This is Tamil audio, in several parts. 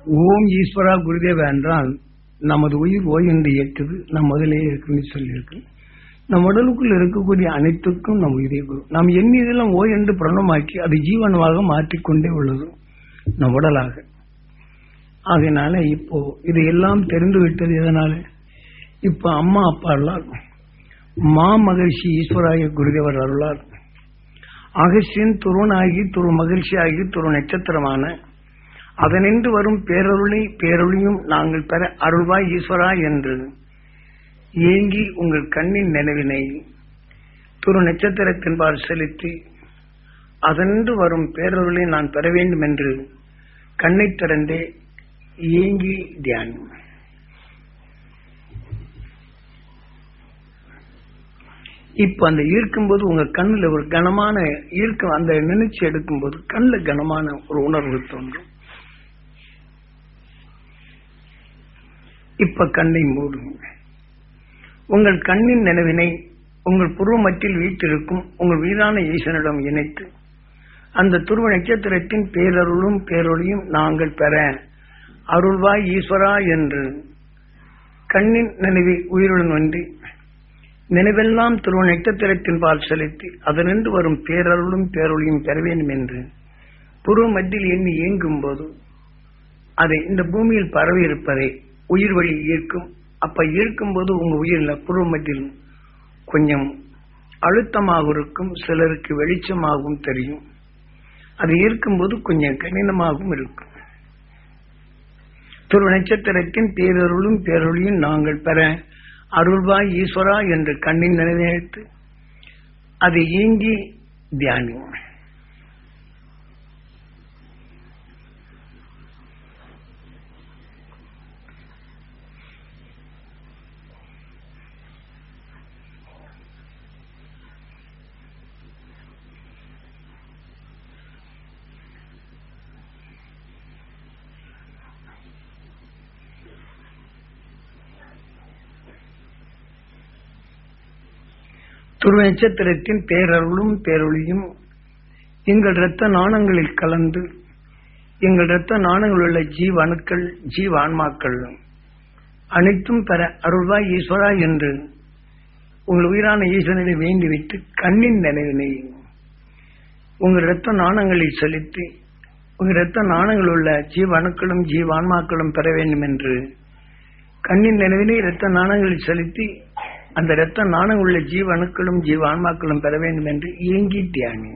ஓம் ஈஸ்வரா குருதேவ என்றால் நமது உயிர் ஓய் என்று இயக்குது நம் முதலே இருக்குன்னு சொல்லியிருக்கு நம் உடலுக்குள் இருக்கக்கூடிய அனைத்துக்கும் நம் உயிரே குரு நாம் எண்ணியதெல்லாம் ஓய் என்று பிரணமாக்கி அது ஜீவனமாக மாற்றிக்கொண்டே உள்ளது நம் உடலாக ஆகையினால இப்போ இது எல்லாம் தெரிந்து விட்டது எதனால இப்ப அம்மா அப்பா அருளால் மா மகிழ்ச்சி ஈஸ்வராய குருதேவர் அருளால் அகசியன் துருவனாகி துரு மகிழ்ச்சியாகி துரு நட்சத்திரமான அதனின்று வரும் பேரருளை பேரொழியும் நாங்கள் பெற அருள்வாய் ஈஸ்வரா என்று ஏங்கி உங்கள் கண்ணின் நினைவினை துரு நட்சத்திரத்தின்பால் செலுத்தி அதனின்று வரும் பேரருளை நான் பெற வேண்டும் என்று கண்ணை திறந்தே ஏங்கி தியானம் இப்ப அந்த ஈர்க்கும்போது உங்க கண்ணுல ஒரு கனமான ஈர்க்க அந்த நினைச்சு எடுக்கும்போது கண்ணுல கனமான ஒரு உணர்வு தோன்றும் இப்ப கண்ணை மூடுங்க உங்கள் கண்ணின் நினைவினை உங்கள் புருவ மட்டில் வீட்டிருக்கும் உங்கள் வீரான ஈசனிடம் இணைத்து அந்த துருவ நட்சத்திரத்தின் பேரருளும் பேரொழியும் நாங்கள் பெற அருள்வாய் ஈஸ்வரா என்று கண்ணின் நினைவை உயிருடன் ஒன்றி நினைவெல்லாம் துருவ நட்சத்திரத்தின் பால் செலுத்தி அதனின்று வரும் பேரருளும் பேரொழியும் பெற வேண்டும் என்று புருவ மத்தியில் எண்ணி இயங்கும் போது அதை இந்த பூமியில் பரவி இருப்பதை உயிர் வழி ஈர்க்கும் அப்ப ஈர்க்கும் போது உங்க உயிரில் புருவ மத்தியில் கொஞ்சம் அழுத்தமாக இருக்கும் சிலருக்கு வெளிச்சமாகவும் தெரியும் அது ஈர்க்கும்போது கொஞ்சம் கடினமாகவும் இருக்கும் துரு நட்சத்திரத்தின் பேரருளும் பேரொழியும் நாங்கள் பெற அருள்வாய் ஈஸ்வரா என்று கண்ணின் நினைத்து அதை ஏங்கி தியானி துருவ நட்சத்திரத்தின் பேரருளும் பேரொழியும் எங்கள் இரத்த நாணங்களில் கலந்து எங்கள் இரத்த நாணங்களில் உள்ள ஜீவ அணுக்கள் ஜீவ ஆன்மாக்கள் அனைத்தும் பெற அருள்வாய் ஈஸ்வரா என்று உங்கள் உயிரான ஈஸ்வரனை வேண்டிவிட்டு கண்ணின் நினைவினை உங்கள் இரத்த நாணங்களில் செலுத்தி உங்கள் இரத்த நாணங்கள் உள்ள ஜீவ அணுக்களும் ஜீவ ஆன்மாக்களும் பெற வேண்டும் என்று கண்ணின் நினைவினை இரத்த நாணங்களில் செலுத்தி அந்த இரத்த நாணம் உள்ள ஜீவ அணுக்களும் ஜீவ ஆன்மாக்களும் பெற வேண்டும் என்று இயங்கி தியானி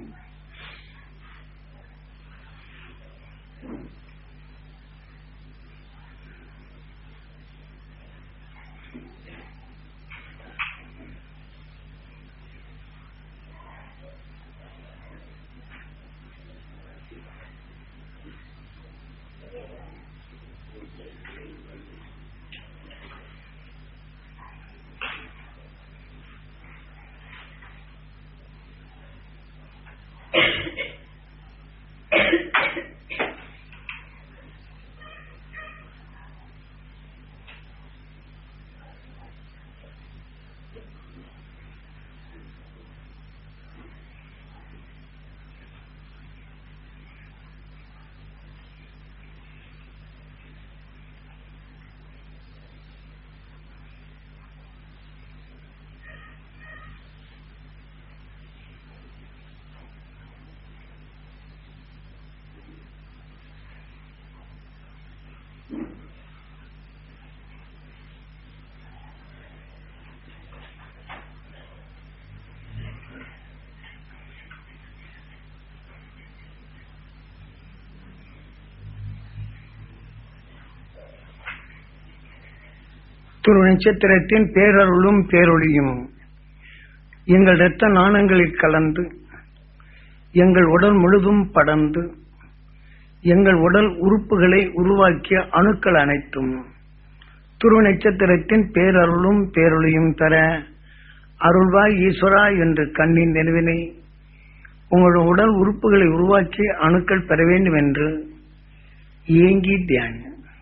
துரு நட்சத்திரத்தின் பேரருளும் பேரொழியும் எங்கள் இரத்த நாணங்களில் கலந்து எங்கள் உடல் முழுதும் படர்ந்து எங்கள் உடல் உறுப்புகளை உருவாக்கிய அணுக்கள் அனைத்தும் துரு நட்சத்திரத்தின் பேரருளும் பேரொழியும் பெற அருள்வாய் ஈஸ்வரா என்று கண்ணின் நினைவினை உங்கள் உடல் உறுப்புகளை உருவாக்கிய அணுக்கள் பெற வேண்டும் என்று ஏங்கி தியானி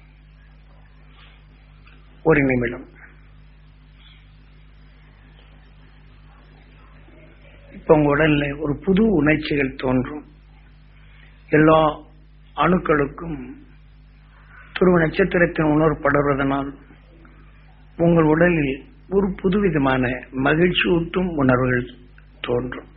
ஒரு நிமிடம் இப்ப உங்க உடல்ல ஒரு புது உணர்ச்சிகள் தோன்றும் எல்லா அணுக்களுக்கும் துருவ நட்சத்திரத்தின் உணர்வுபடுவதனால் உங்கள் உடலில் ஒரு புதுவிதமான மகிழ்ச்சி ஊட்டும் உணர்வுகள் தோன்றும்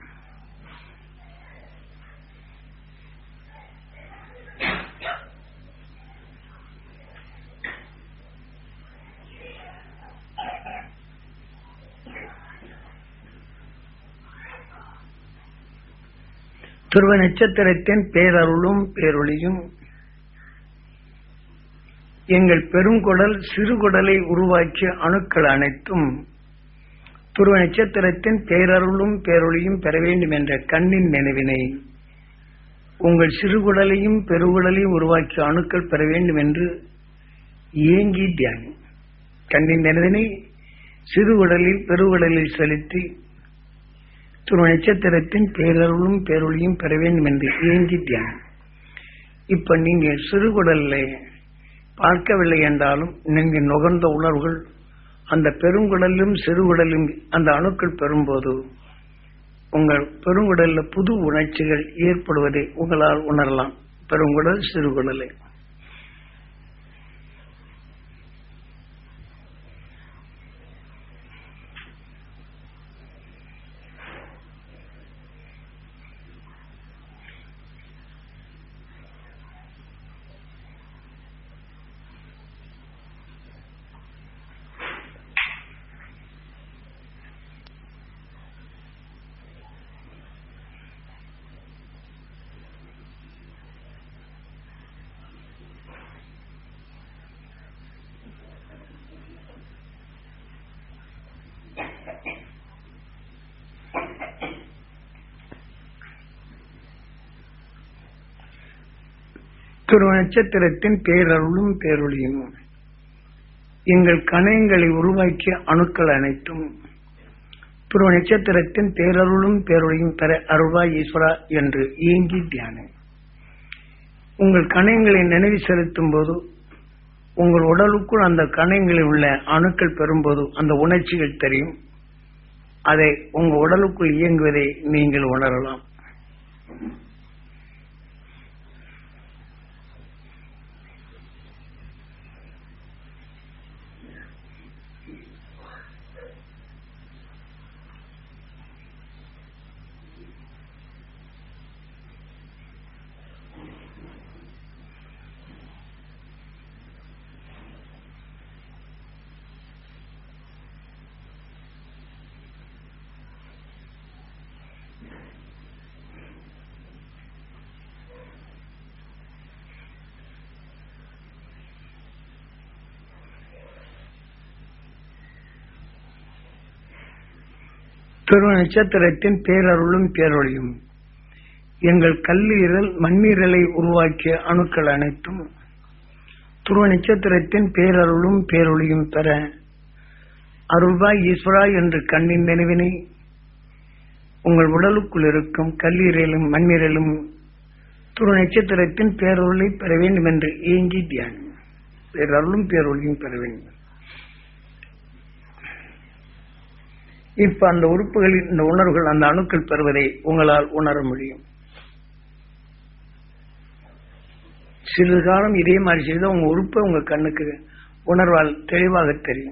துருவ நட்சத்திரத்தின் பேரருளும் பேரொளியும் எங்கள் பெருங்குடல் சிறுகுடலை உருவாக்கிய அணுக்கள் அனைத்தும் துருவ நட்சத்திரத்தின் பேரருளும் பேரொளியும் பெற வேண்டும் என்ற கண்ணின் நினைவினை உங்கள் சிறுகுடலையும் பெருகுடலையும் உருவாக்கிய அணுக்கள் பெற வேண்டும் என்று ஏங்கி தியானம் கண்ணின் நினைவினை சிறுகுடலில் பெருகுடலில் செலுத்தி துருவ நட்சத்திரத்தின் பேரருளும் பேரொழியும் பெற வேண்டும் என்று ஏங்கி தியானம் இப்ப நீங்க சிறுகுடல்ல பார்க்கவில்லை என்றாலும் நீங்க நுகர்ந்த உணர்வுகள் அந்த பெருங்குடலும் சிறுகுடலும் அந்த அணுக்கள் பெறும்போது உங்கள் பெருங்குடல்ல புது உணர்ச்சிகள் ஏற்படுவதை உங்களால் உணரலாம் பெருங்குடல் சிறுகுடலை துருவ நட்சத்திரத்தின் பேரருளும் பேரொழியும் எங்கள் கணையங்களை உருவாக்கிய அணுக்கள் அனைத்தும் துருவ நட்சத்திரத்தின் பேரருளும் பேரொழியும் பெற அருள்வா ஈஸ்வரா என்று ஏங்கி தியானம் உங்கள் கணையங்களை நினைவு செலுத்தும் போது உங்கள் உடலுக்குள் அந்த கணையங்களில் உள்ள அணுக்கள் பெறும்போது அந்த உணர்ச்சிகள் தெரியும் அதை உங்க உடலுக்குள் இயங்குவதை நீங்கள் உணரலாம் துருவ நட்சத்திரத்தின் பேரருளும் பேரொழியும் எங்கள் கல்லீரல் மண்ணீரலை உருவாக்கிய அணுக்கள் அனைத்தும் துருவ நட்சத்திரத்தின் பேரருளும் பேரொழியும் பெற அருள்வா ஈஸ்வரா என்று கண்ணின் நினைவினை உங்கள் உடலுக்குள் இருக்கும் கல்லீரலும் மண்ணீரலும் துருவ நட்சத்திரத்தின் பேரொருளை பெற வேண்டும் என்று ஏங்கி தியானம் பேரருளும் பேரொழியும் பெற வேண்டும் இப்ப அந்த உறுப்புகளின் இந்த உணர்வுகள் அந்த அணுக்கள் பெறுவதை உங்களால் உணர முடியும் சிறிது காலம் இதே மாதிரி செய்தால் உங்க உறுப்பை உங்க கண்ணுக்கு உணர்வால் தெளிவாக தெரியும்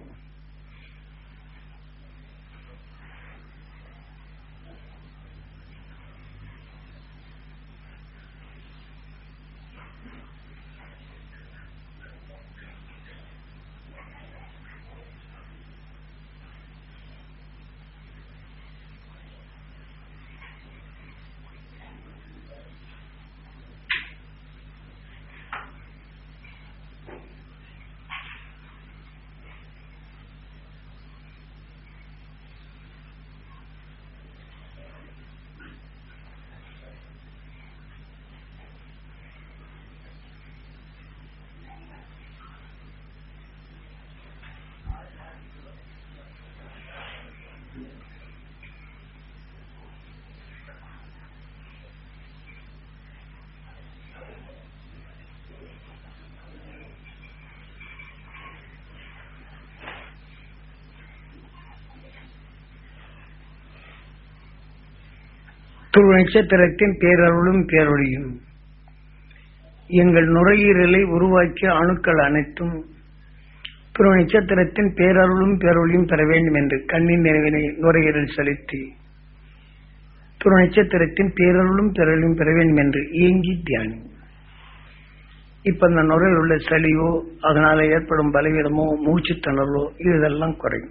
துருவ நட்சத்திரத்தின் பேரருளும் பேரொழியும் எங்கள் நுரையீரலை உருவாக்கிய அணுக்கள் அனைத்தும் துருவ நட்சத்திரத்தின் பேரருளும் பேரொழியும் பெற வேண்டும் என்று கண்ணின் நினைவினை நுரையீரல் செலுத்தி துருவ நட்சத்திரத்தின் பேரருளும் பேரொழியும் பெற வேண்டும் என்று ஏங்கி தியானி இப்ப இந்த நுரையில் உள்ள சளியோ அதனால ஏற்படும் பலவீனமோ மூச்சு திணறலோ இதெல்லாம் குறையும்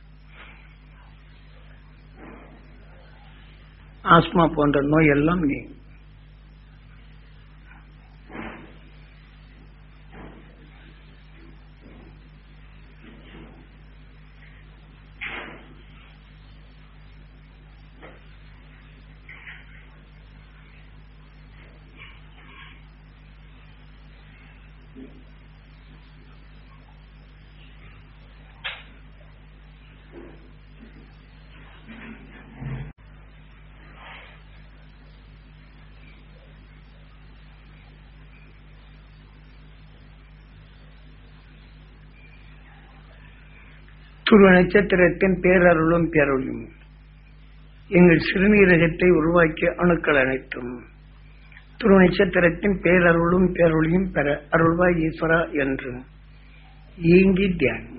ஆஸ்மா போன்ற நோய் எல்லாம் நீ துருவ நட்சத்திரத்தின் பேரருளும் பேரொழியும் எங்கள் சிறுநீரகத்தை உருவாக்கிய அணுக்கள் அனைத்தும் துருவ நட்சத்திரத்தின் பேரருளும் பேரொழியும் பெற அருள்வாய் ஈஸ்வரா என்று ஏங்கி தியானம்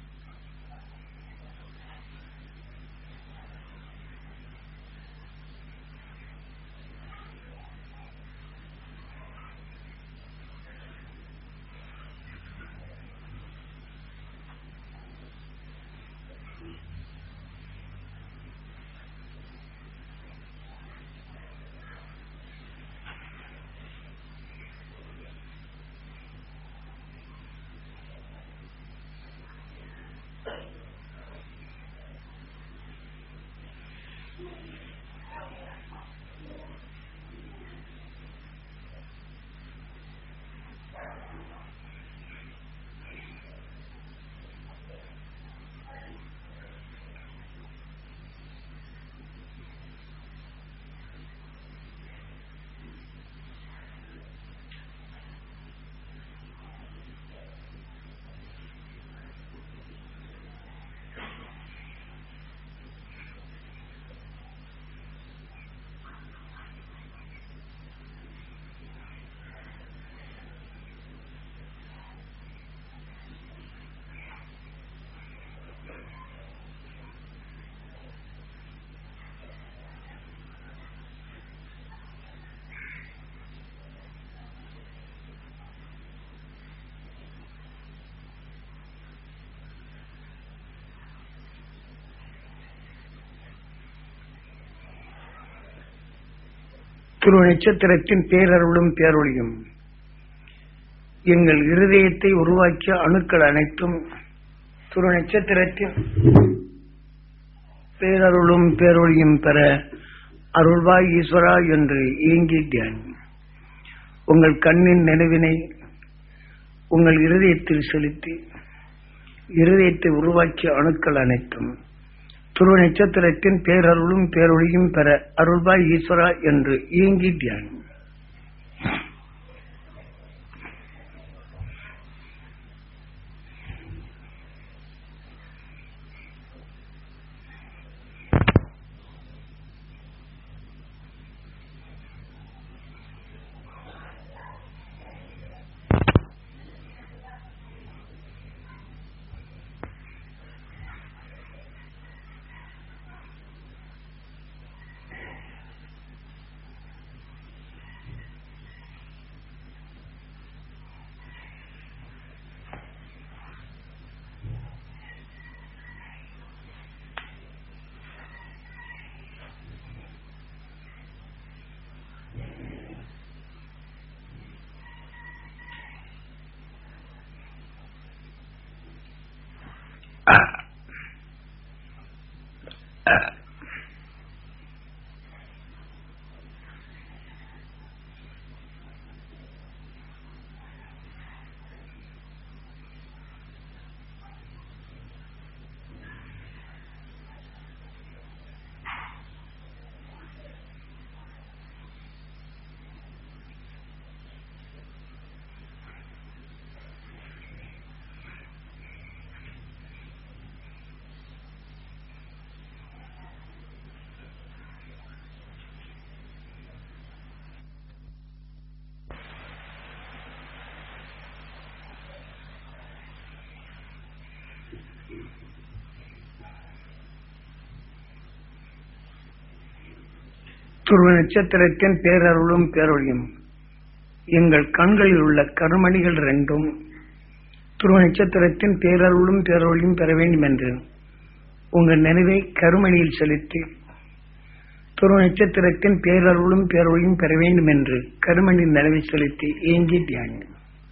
துருவ நட்சத்திரத்தின் பேரருளும் பேரொழியும் எங்கள் இருதயத்தை உருவாக்கிய அணுக்கள் அனைத்தும் துருவ நட்சத்திரத்தின் பேரருளும் பேரொழியும் பெற அருள்வாய் ஈஸ்வரா என்று ஏங்கி தியானி உங்கள் கண்ணின் நினைவினை உங்கள் இருதயத்தில் செலுத்தி இருதயத்தை உருவாக்கிய அணுக்கள் அனைத்தும் துருவ நட்சத்திரத்தின் பேரருளும் பேரொழியும் பெற அருள்பாய் ஈஸ்வரா என்று இயங்கி தியானம் துருவ நட்சத்திரத்தின் பேரருளும் பேரொழியும் எங்கள் கண்களில் உள்ள கருமணிகள் ரெண்டும் துருவ நட்சத்திரத்தின் பேரருளும் பேரொழியும் பெற வேண்டும் என்று உங்கள் நினைவை கருமணியில் செலுத்தி துருவ நட்சத்திரத்தின் பேரருளும் பேரொழியும் பெற வேண்டும் என்று கருமணியின் நினைவை செலுத்தி ஏங்கி தியானி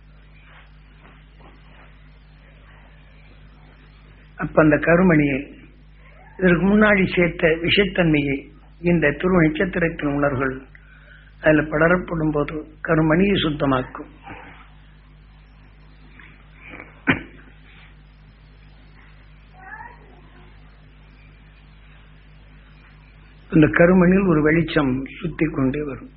அப்ப அந்த கருமணியை இதற்கு முன்னாடி சேர்த்த விஷத்தன்மையை இந்த துருவ நட்சத்திரத்தின் உணர்வுகள் அதில் படரப்படும் போது கருமணியை சுத்தமாக்கும் அந்த கருமணியில் ஒரு வெளிச்சம் சுத்தி கொண்டே வரும்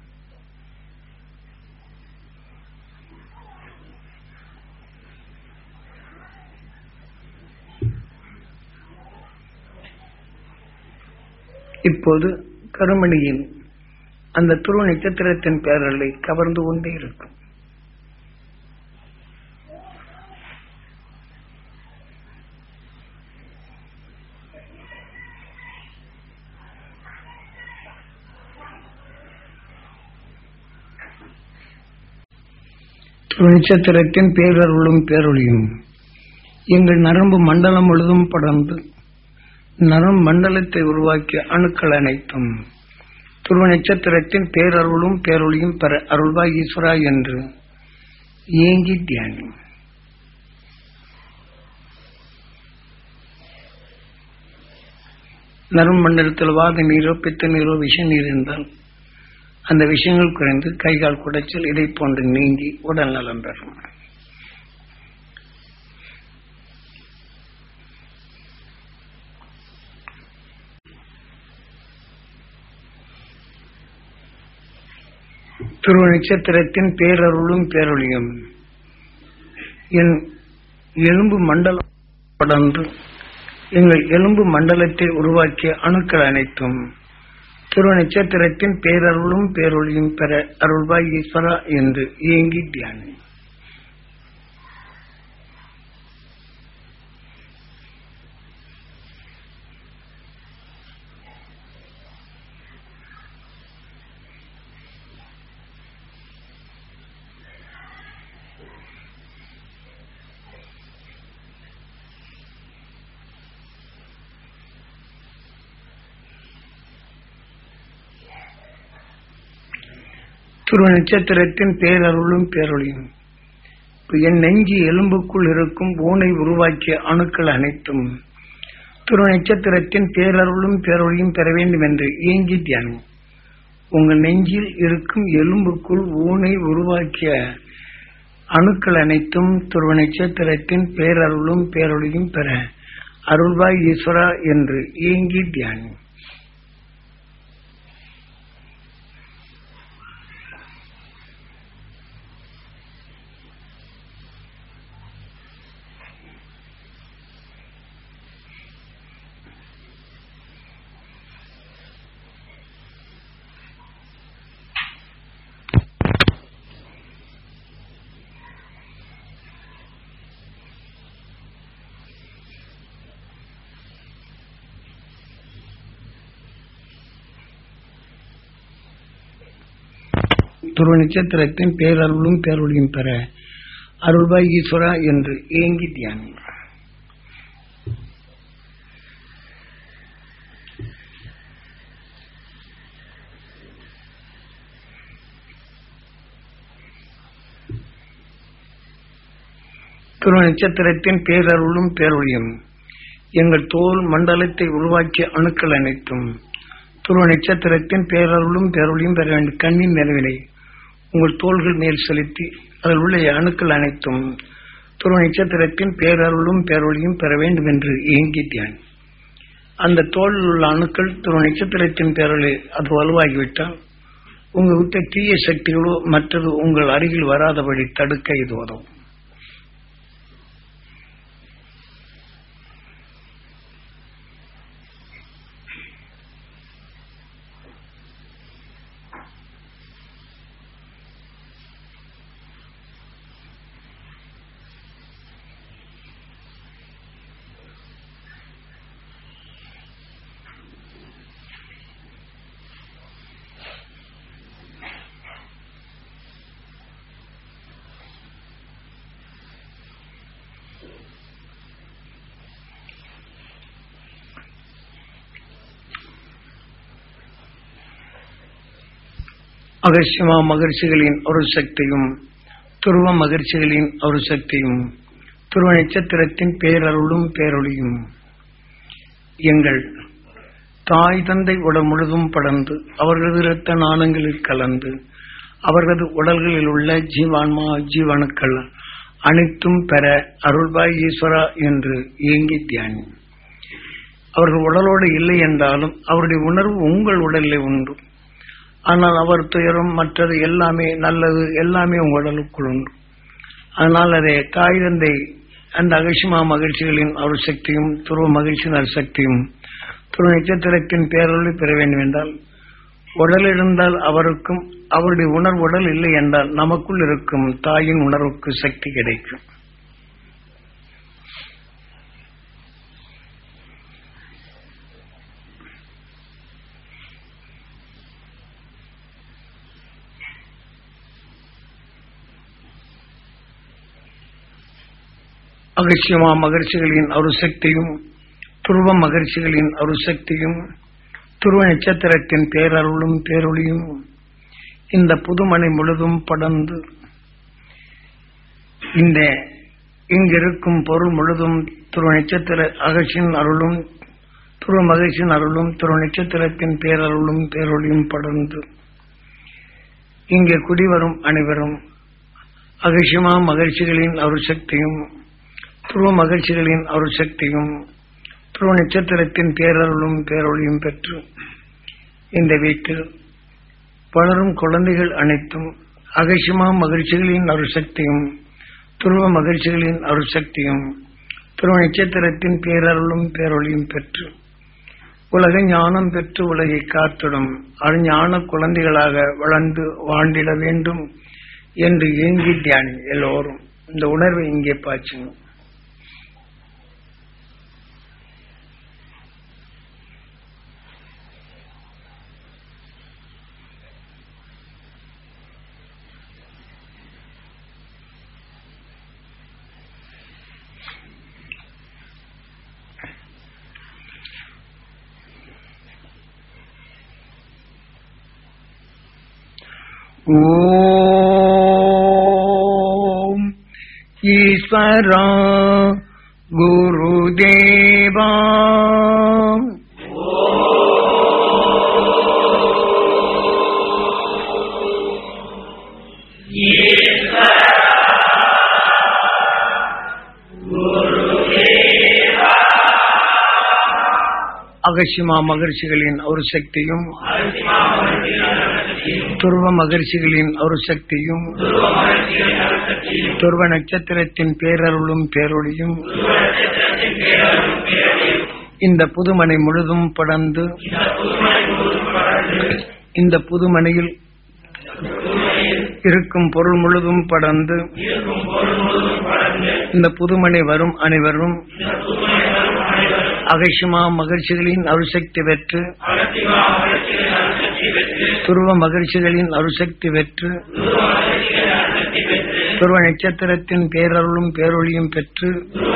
இப்போது கருமணியின் அந்த துருவ நட்சத்திரத்தின் பேரலை கவர்ந்து கொண்டே இருக்கும் துருவ நட்சத்திரத்தின் பேரருளும் பேரொழியும் எங்கள் நரம்பு மண்டலம் முழுதும் படர்ந்து நரம் மண்டலத்தை உருவாக்கிய அணுக்கள் அனைத்தும் துருவ நட்சத்திரத்தின் பேரருளும் பேரொழியும் பெற அருள்வாய் ஈஸ்வரா என்று ஏங்கி தியானி நரம் மண்டலத்தில் வாத நீரோ பித்த நீரோ விஷ நீர் இருந்தால் அந்த விஷயங்கள் குறைந்து கைகால் குடைச்சல் இதை போன்று நீங்கி உடல் நலம் பெறும் துருவ நட்சத்திரத்தின் பேரருளும் பேரொழியும் என் எலும்பு மண்டலம் படர்ந்து எங்கள் எலும்பு மண்டலத்தை உருவாக்கிய அணுக்கள் அனைத்தும் துருவ நட்சத்திரத்தின் பேரருளும் பேரொழியும் பெற அருள்வாய் ஈஸ்வரா என்று இயங்கி தியானி துருவ நட்சத்திரத்தின் பேரருளும் பேரொழியும் என் நெஞ்சு எலும்புக்குள் இருக்கும் ஊனை உருவாக்கிய அணுக்கள் அனைத்தும் துருவ நட்சத்திரத்தின் பேரருளும் பேரொழியும் பெற வேண்டும் என்று ஏங்கி தியானம் உங்கள் நெஞ்சில் இருக்கும் எலும்புக்குள் ஊனை உருவாக்கிய அணுக்கள் அனைத்தும் துருவ நட்சத்திரத்தின் பேரருளும் பேரொழியும் பெற அருள்வாய் ஈஸ்வரா என்று ஏங்கி தியானம் துருவ நட்சத்திரத்தின் பேரருளும் பேரொழியும் பெற அருள்பாய் ஈஸ்வரா என்று ஏங்கி தியானி துருவ நட்சத்திரத்தின் பேரருளும் பேரொழியும் எங்கள் தோல் மண்டலத்தை உருவாக்கிய அணுக்கள் அனைத்தும் துருவ நட்சத்திரத்தின் பேரருளும் பேரொழியும் பெற வேண்டும் கண்ணின் நிலவினை உங்கள் தோள்கள் மேல் செலுத்தி அதில் உள்ள அணுக்கள் அனைத்தும் துருவ நட்சத்திரத்தின் பேரருளும் பேரொழியும் பெற வேண்டும் என்று ஏங்கி தியான் அந்த தோளில் உள்ள அணுக்கள் துருவ நட்சத்திரத்தின் பேரொழி அது வலுவாகிவிட்டால் உங்கள் விட்ட தீய சக்திகளோ மற்றது உங்கள் அருகில் வராதபடி தடுக்க இது உதவும் அகசியமா மகிழ்ச்சிகளின் ஒரு சக்தியும் துருவ மகிழ்ச்சிகளின் ஒரு சக்தியும் துருவ நட்சத்திரத்தின் பேரருளும் பேரொழியும் எங்கள் தாய் தந்தை உடல் முழுதும் படர்ந்து அவர்களது இரத்த நாணங்களில் கலந்து அவர்களது உடல்களில் உள்ள ஜீவான்மா ஜீவணுக்கள் அனைத்தும் பெற அருள்பாய் ஈஸ்வரா என்று ஏங்கி தியானி அவர்கள் உடலோடு இல்லை என்றாலும் அவருடைய உணர்வு உங்கள் உடலில் உண்டு ஆனால் அவர் துயரம் மற்றது எல்லாமே நல்லது எல்லாமே உங்கள் உடலுக்குள் உண்டு அதனால் அதை தாய் தந்தை அந்த அகசிமா மகிழ்ச்சிகளின் அருள் சக்தியும் துருவ மகிழ்ச்சியின் அருள் சக்தியும் துருவ நட்சத்திரத்தின் பேரொழி பெற வேண்டும் என்றால் உடல் இருந்தால் அவருக்கும் அவருடைய உணர்வு உடல் இல்லை என்றால் நமக்குள் இருக்கும் தாயின் உணர்வுக்கு சக்தி கிடைக்கும் அகசியமா மகிழ்ச்சிகளின் அருள் சக்தியும் துருவ மகிழ்ச்சிகளின் அருள் சக்தியும் துருவ நட்சத்திரத்தின் பேரருளும் பேரொழியும் இந்த புதுமனை முழுதும் படர்ந்து இந்த இங்கிருக்கும் பொருள் முழுதும் துருவ நட்சத்திர அகசியின் அருளும் துருவ மகிழ்ச்சியின் அருளும் துருவ நட்சத்திரத்தின் பேரருளும் பேரொழியும் படர்ந்து இங்கே குடிவரும் அனைவரும் அகசியமா மகிழ்ச்சிகளின் அருள் சக்தியும் துருவ மகிழ்ச்சிகளின் அருள் சக்தியும் துருவ நட்சத்திரத்தின் பேரருளும் பேரொழியும் பெற்று இந்த வீட்டில் வளரும் குழந்தைகள் அனைத்தும் அகசியமா மகிழ்ச்சிகளின் அருள் சக்தியும் துருவ மகிழ்ச்சிகளின் அருள் சக்தியும் துருவ நட்சத்திரத்தின் பேரருளும் பேரொழியும் பெற்று உலக ஞானம் பெற்று உலகை காத்திடும் அருஞான குழந்தைகளாக வளர்ந்து வாழ்ந்திட வேண்டும் என்று ஏங்கி தியானி எல்லோரும் இந்த உணர்வை இங்கே பாய்ச்சணும் ஓம் ஈஸ்வரா குருதேவா அகசிமா மகிழ்ச்சிகளின் ஒரு சக்தியும் துருவ மகிழ்ச்சிகளின் ஒரு சக்தியும் துருவ நட்சத்திரத்தின் பேரருளும் பேரொழியும் இந்த புதுமனை முழுதும் படர்ந்து இந்த புதுமனையில் இருக்கும் பொருள் முழுதும் படர்ந்து இந்த புதுமனை வரும் அனைவரும் அகசிமா மகிழ்ச்சிகளின் அருசக்தி பெற்று துருவ மகிழ்ச்சிகளின் அருசக்தி பெற்று துருவ நட்சத்திரத்தின் பேரருளும் பேரொழியும் பெற்று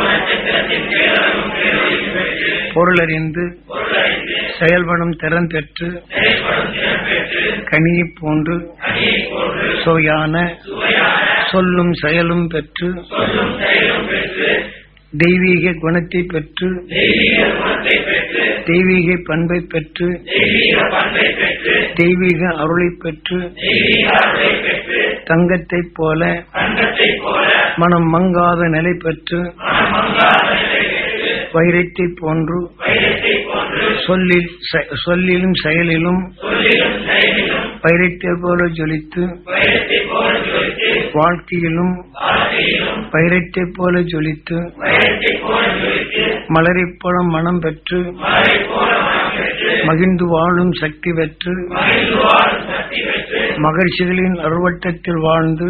பொருளறிந்து செயல்படும் திறன் பெற்று கனியைப் போன்று சுவையான சொல்லும் செயலும் பெற்று தெய்வீக குணத்தை பெற்று தெய்வீக பண்பை பெற்று தெய்வீக அருளை பெற்று தங்கத்தைப் போல மனம் மங்காத நிலை பெற்று வைரத்தை போன்று சொல்லில் செ- சொல்லிலும் செயலிலும் வைரத்தை போல ஜொலித்து வாழ்க்கையிலும் வைரத்தை போல ஜொலித்து மலரைப் போல மனம் பெற்று மகிழ்ந்து வாழும் சக்தி பெற்று மகிழ்ச்சிகளின் அருவட்டத்தில் வாழ்ந்து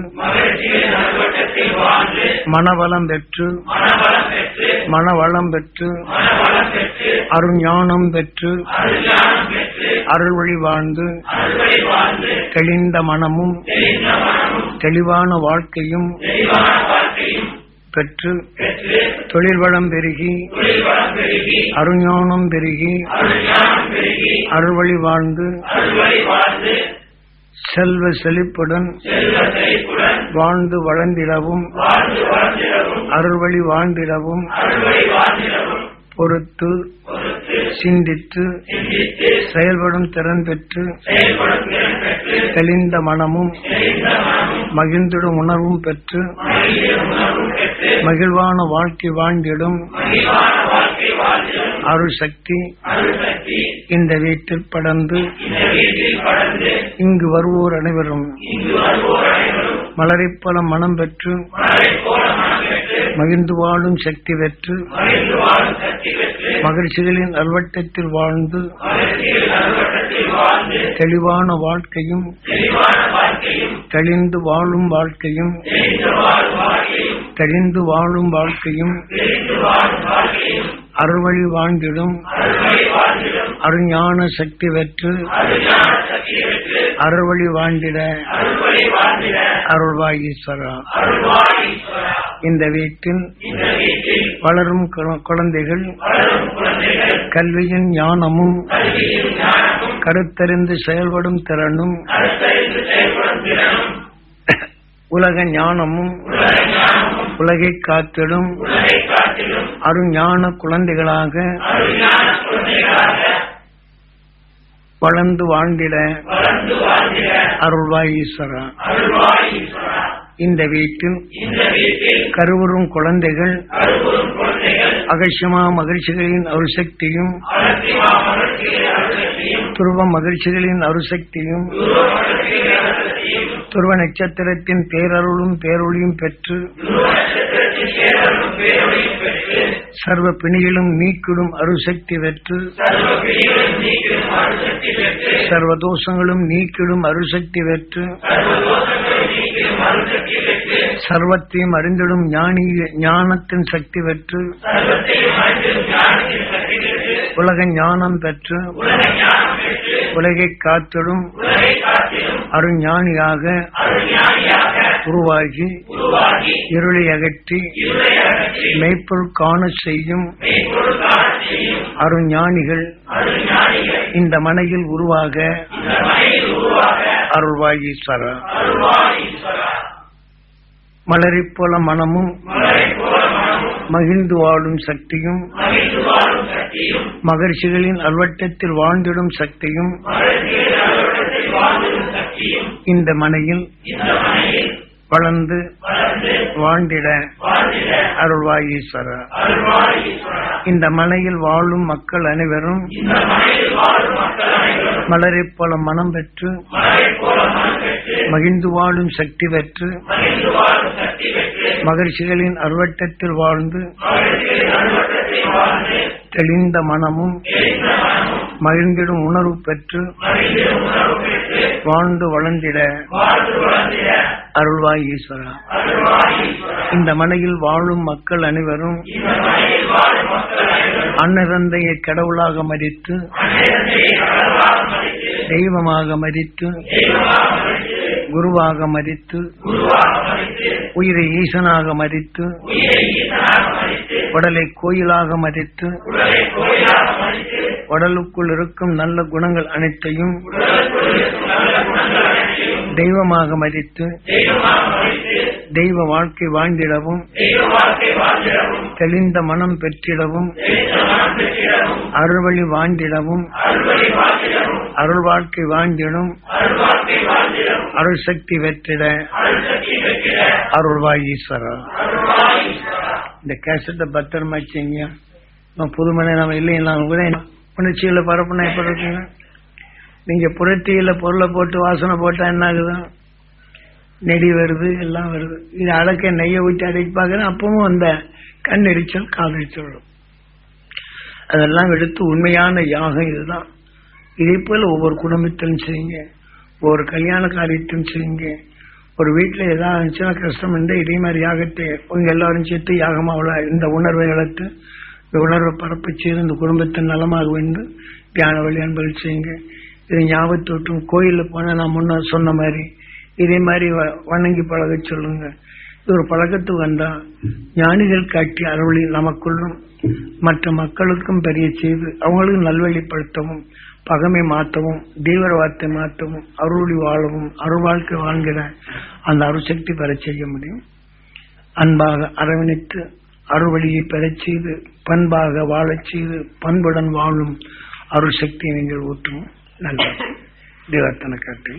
மனவளம் பெற்று மனவளம் பெற்று அருஞானம் பெற்று அருள் வழி வாழ்ந்து தெளிந்த மனமும் தெளிவான வாழ்க்கையும் பெற்று தொழில் வளம் பெருகி அருஞானம் பெருகி அருள் வழி வாழ்ந்து செல்வ செழிப்புடன் செல்வ செழிப்புடன் வாழ்ந்து வளர்ந்திடவும் வாழ்ந்து வளர்ந்திடவும் அருள்வழி வாழ்ந்திடவும் அறுவடை வாழ்ந்திடவும் பொறுத்து பொறுத்து சிந்தித்து சிந்தித்து செயல்படும் திறன் பெற்று செயல்படும் திறன் பெற்று தெளிந்த மனமும் தெளிந்த மனமும் மகிழ்ந்திடும் உணர்வும் பெற்று மகிழ்ச்சிய உணர்வும் பெற்று மகிழ்வான வாழ்க்கை வாழ்ந்திடும் மகிழ்வான வாழ்க்கை வாழ்ந்திடும் அருள் சக்தி அருள் சக்தி இந்த வீட்டில் படர்ந்து இந்த வீட்டில் படர்ந்து இங்கு வருவோர் அனைவரும் இங்கு வருவோர் அனைவரும் மலரைப் போல மனம் பெற்று மலரைப் போல மனம் பெற்று மகிழ்ந்து வாழும் சக்தி பெற்று மகிழ்ந்து வாழும் சக்தி பெற்று மகிழ்ச்சிகளின் அல்வட்டத்தில் வாழ்ந்து மகிழ்ச்சியில் நல்வட்டத்தில் வாழ்ந்து தெளிவான வாழ்க்கையும் தெளிவான வாழ்க்கையும் தெளிந்து வாழும் வாழ்க்கையும் தெளிந்து வாழும் வாழ்க்கையும் தெளிந்து வாழும் வாழ்க்கையும் தெளிந்து வாழும் வாழ்க்கையும் அருள்வழி வாழ்ந்திடும் அறுவடை வாழ்ந்திடும் அருஞான சக்தி பெற்று அருஞான சக்தி பெற்று அருள்வழி வாழ்ந்திட அறுவடை வாழ்ந்திட அருள்வாய் ஈஸ்வரா அருள்வாய் ஈஸ்வரா இந்த வீட்டில் இந்த வீட்டில் வளரும் குழ- குழந்தைகள் வளரும் குழந்தைகள் கல்வியின் ஞானமும் கல்வியும் ஞானமும் கருத்தறிந்து செயல்படும் திறனும் கருத்தறிந்து செயல்படும் திறனும் உலக ஞானமும் உலக ஞானமும் உலகை காத்திடும் உலகை காட்டிலும் அருஞான குழந்தைகளாக அருஞான குழந்தைகளாக வளர்ந்து வாழ்ந்திட வளர்ந்து வாழ்ந்திட அருள்வாய் ஈஸ்வரா அருள்வாய் ஈஸ்வரா இந்த வீட்டில் இந்த வீட்டில் கருவுறும் குழந்தைகள் கருவுறும் குழந்தைகள் அகர்ஷமா மகிழ்ச்சிகளின் அருசக்தியும் அலட்சிமா மகிழ்ச்சியை அருளத்தையும் துருவ மகிழ்ச்சிகளின் அருசக்தியும் துருவ மகிழ்ச்சியை அருளத்தையும் துருவ நட்சத்திரத்தின் பேரருளும் பேரொளியும் பெற்று துருவ நட்சத்திரத்தின் பேரருளும் பேரொழியும் பெற்று சர்வ பிணிகளும் நீக்கிடும் அருசக்தி பெற்று சர்வ பிரிகளும் நீக்கிடும் அருசக்தி பெற்று சர்வ தோஷங்களும் நீக்கிடும் அருசக்தி பெற்று சர்வ தோஷங்களை நீக்கிடும் அருசக்தி பெற்று சர்வத்தையும் அறிந்திடும் ஞானி ஞானத்தின் சக்தி பெற்று சர்வத்தையும் அறிந்திடும் ஞானத்தின் சக்தி பெற்று உலக ஞானம் பெற்று உலக ஞானம் பெற்று உலகை காத்திடும் உலகை காத்திடும் அருஞானியாக அருஞானியாக உருவாகி உருவாகி இருளை அகற்றி இருளை அகற்றி மெய்ப்பொருள் காண செய்யும் மெய்ப்பொருள் காண செய்யும் அருஞானிகள் அருஞானிகள் இந்த மனையில் உருவாக இந்த மனையில் உருவாக அருள்வாய் ஈஸ்வரா அருள்வாய் ஈஸ்வரா மலரைப் போல மனமும் மலரைப் போல மனமும் மகிழ்ந்து வாழும் சக்தியும் மகிழ்ந்து வாழும் சக்தியும் மகிழ்ச்சிகளின் அல்வட்டத்தில் வாழ்ந்திடும் சக்தியும் மகிழ்ச்சியின் அலுவலகத்தில் வாழ்ந்திடும் சக்தியும் இந்த மனையில் இந்த மனையில் வளர்ந்து வளர்ந்து வாழ்ந்திட வாழ்ந்திட அருள்வாய் ஈஸ்வரா அருள்வாய் ஈஸ்வரா இந்த மனையில் வாழும் மக்கள் அனைவரும் இந்த மனையில் வாழும் மக்கள் அனைவரும் மலரைப் போல மனம் பெற்று மலரைப் போல மனம் பெற்று மகிழ்ந்து வாழும் சக்தி பெற்று மகிழ்ந்து வாழும் சக்தி பெற்று மகிழ்ச்சிகளின் அல்வட்டத்தில் வாழ்ந்து மகிழ்ச்சியின் அலுவலகத்தில் வாழ்ந்து தெளிந்த மனமும் எழுந்த மனமும் மகிழ்ந்திடும் உணர்வு பெற்று மகிழ்ந்திடும் உணர்வு பெற்று வாழ்ந்து வளர்ந்திட வாழ்ந்து வளர்ந்திட அருள்வாய் ஈஸ்வரா அருள்வாய் ஈஸ்வரா இந்த மனையில் வாழும் மக்கள் அனைவரும் இந்த மனையில் வாழும் மக்கள் அனைவரும் அன்னதந்தையை கடவுளாக மதித்து அன்னையை கடவுளாக மதித்து தெய்வமாக மதித்து தெய்வமாக மதித்து குருவாக மதித்து குருவாக மதித்து உயிரை ஈசனாக மதித்து உயிரை ஈசனாக மதித்து உடலை கோயிலாக மதித்து உடலை கோயிலாக மதித்து உடலுக்குள் இருக்கும் நல்ல குணங்கள் அனைத்தையும் உடலுக்குள் இருக்கும் நல்ல குணங்கள் அனைத்தையும் தெய்வமாக மதித்து தெய்வமாக மதித்து தெய்வ வாழ்க்கை வாழ்ந்திடவும் தெய்வ வாழ்க்கை வாழ்ந்திடவும் தெளிந்த மனம் பெற்றிடவும் தெளிந்த மனம் பெற்றிடவும் அருள்வழி வாழ்ந்திடவும் அருள்வழி வாழ்ந்திடவும் அருள் வாழ்க்கை வாழ்ந்திடும் அருள் வாழ்க்கை வாழ்ந்திடவும் அருள் சக்தி பெற்றிட அருள் சக்தி பெற்றிட அருள்வாய் ஈஸ்வரா அருள்வாய் ஈஸ்வரா இந்த கேசட்டை பத்திரமா வச்சுங்க நம்ம புதுமனை நம்ம இல்லைங்களா கூட உணர்ச்சிகளை பரப்புனா எப்படி இருக்குங்க நீங்க புரட்டியில பொருளை போட்டு வாசனை போட்டா என்ன ஆகுது நெடி வருது எல்லாம் வருது இது அடக்க நெய்யை ஊற்றி அடைக்க பார்க்குறேன் அப்பவும் அந்த கண் எரிச்சல் கால் எரிச்சல் வரும் அதெல்லாம் எடுத்து உண்மையான யாகம் இதுதான் இதே போல ஒவ்வொரு குடும்பத்திலும் செய்யுங்க ஒவ்வொரு கல்யாண காரியத்தையும் செய்யுங்க ஒரு வீட்டில் ஏதாவது இருந்துச்சுன்னா கஷ்டம் இருந்தால் இதே மாதிரி யாகத்தை உங்க எல்லாரும் சேர்த்து யாகமாக உள்ள இந்த உணர்வை வளர்த்து இந்த உணர்வை பரப்ப செய்து இந்த குடும்பத்தின் நலமாக வேண்டும் தியான வழி அன்பல் செய்யுங்க இது ஞாபகத்தோட்டும் கோயிலில் போனால் நான் முன்னர் சொன்ன மாதிரி இதே மாதிரி வ- வணங்கி பழக சொல்லுங்க இது ஒரு பழக்கத்துக்கு வந்தா ஞானிகள் காட்டி அருளி நமக்குள்ளும் மற்ற மக்களுக்கும் பெரிய செய்து அவங்களுக்கு நல்வழிப்படுத்தவும் பகமை மாற்றவும் தெய்வ வார்த்தை மாற்றவும் அருளி வாழவும் அருள் வாழ்க்கை வாழ்கிற அந்த அருசக்தி பெறச் செய்ய முடியும் அன்பாக அரவணைத்து அருள்வழியை பெறச் செய்து பண்பாக வாழச் செய்து பண்புடன் வாழும் அருள் சக்தியை நீங்கள் ஊற்றும் நன்றி தேவர்த்தன காட்டு